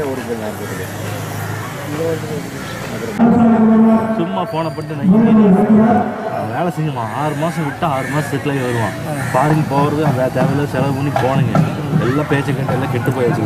ஊருக்கு இருக்குது சும்மா ஃபோனை போட்டு நான் வேலை செஞ்சுமா ஆறு மாதம் விட்டு ஆறு மாதம் செட்டில் ஆகி வருவான் ஃபாரின் போகிறது அந்த தேவையில்ல செலவு பண்ணி போனீங்க எல்லாம் பேச்சை கேட்டு எல்லாம் கெட்டு போயாச்சு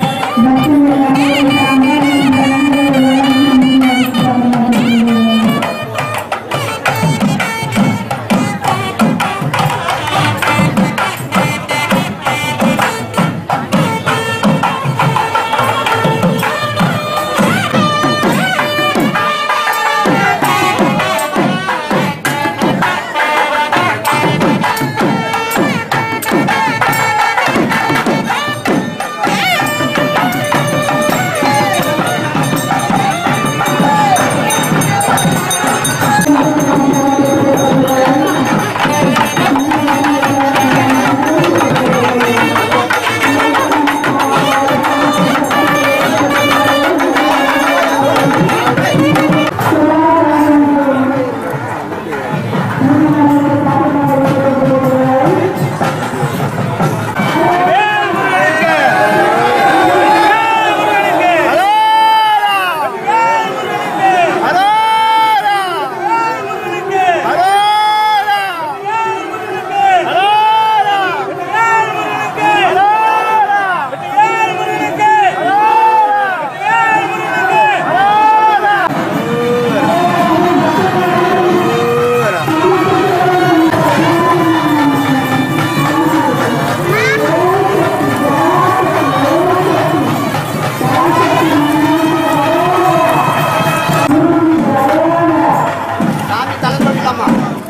சாமி தலை சொல்லிட்டாமா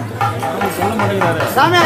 சாமி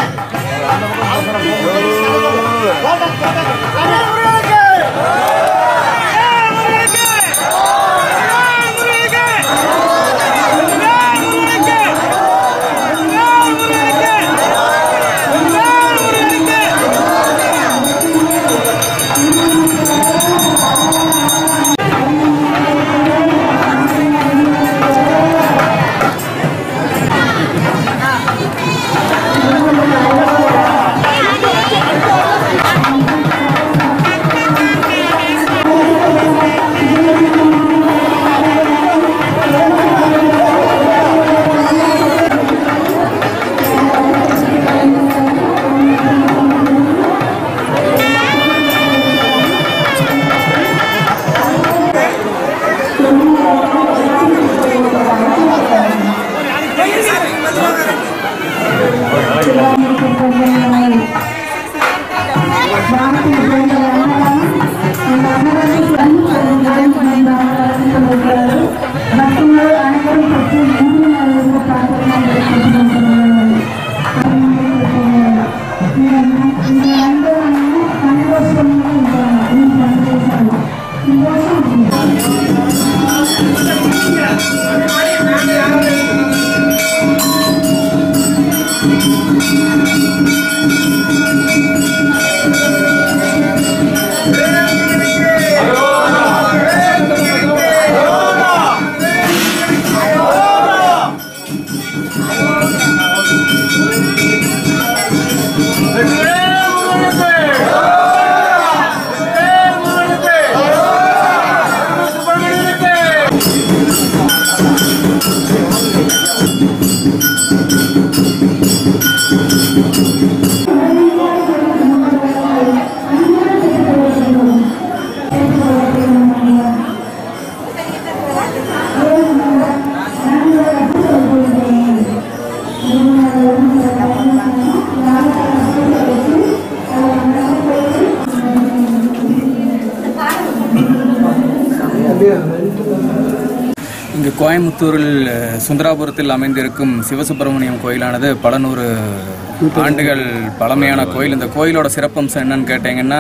இங்கு கோயம்புத்தூரில் அஹ், சுந்தராபுரத்தில் அமைந்திருக்கும் சிவசுப்பிரமணியம் கோயிலானது பல நூறு ஆண்டுகள் பழமையான கோயில் இந்த கோயிலோட சிறப்பம்சம் என்னன்னு கேட்டிங்கன்னா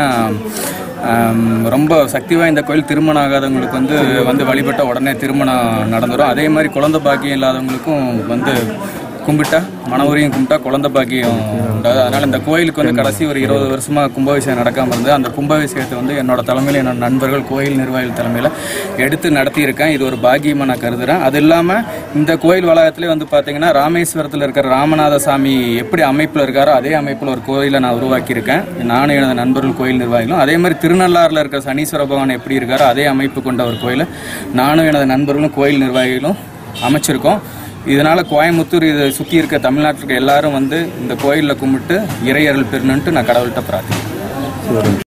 ஆம், ரொம்ப சக்தி வாய்ந்த கோயில் திருமணம் ஆகாதவங்களுக்கு வந்து வந்து வழிபட்ட உடனே திருமணம் நடந்துடும் அதே மாதிரி குழந்தை பாக்கியம் இல்லாதவங்களுக்கும் வந்து கும்பிட்டா மனவரையும் கும்பிட்டா குழந்தை பாக்கியம் உண்டாது அதனால் இந்த கோயிலுக்கு வந்து கடைசி ஒரு இருபது வருஷமாக கும்பாபிஷேகம் நடக்காமல் இருந்து அந்த கும்பாபிஷேகத்தை வந்து என்னோட தலைமையில் என்னோட நண்பர்கள் கோயில் நிர்வாகிகள் தலைமையில் எடுத்து நடத்தியிருக்கேன் இது ஒரு பாக்கியமாக நான் கருதுகிறேன் அது இல்லாமல் இந்த கோயில் வளாகத்திலே வந்து பார்த்தீங்கன்னா ராமேஸ்வரத்தில் இருக்கிற ராமநாத சாமி எப்படி அமைப்பில் இருக்காரோ அதே அமைப்பில் ஒரு கோயிலை நான் உருவாக்கியிருக்கேன் நானும் எனது நண்பர்கள் கோயில் நிர்வாகிகளும் அதே மாதிரி திருநள்ளாறில் இருக்கிற சனீஸ்வர பகவான் எப்படி இருக்காரோ அதே அமைப்பு கொண்ட ஒரு கோயில் நானும் எனது நண்பர்களும் கோயில் நிர்வாகிகளும் அமைச்சிருக்கோம் இதனால் கோயம்புத்தூர் இதை சுற்றி இருக்க தமிழ்நாட்டில் இருக்க எல்லாரும் வந்து இந்த கோயிலில் கும்பிட்டு இறையருள் பெறணுன்ட்டு நான் கடவுள்கிட்ட பிரார்த்திக்கிறேன்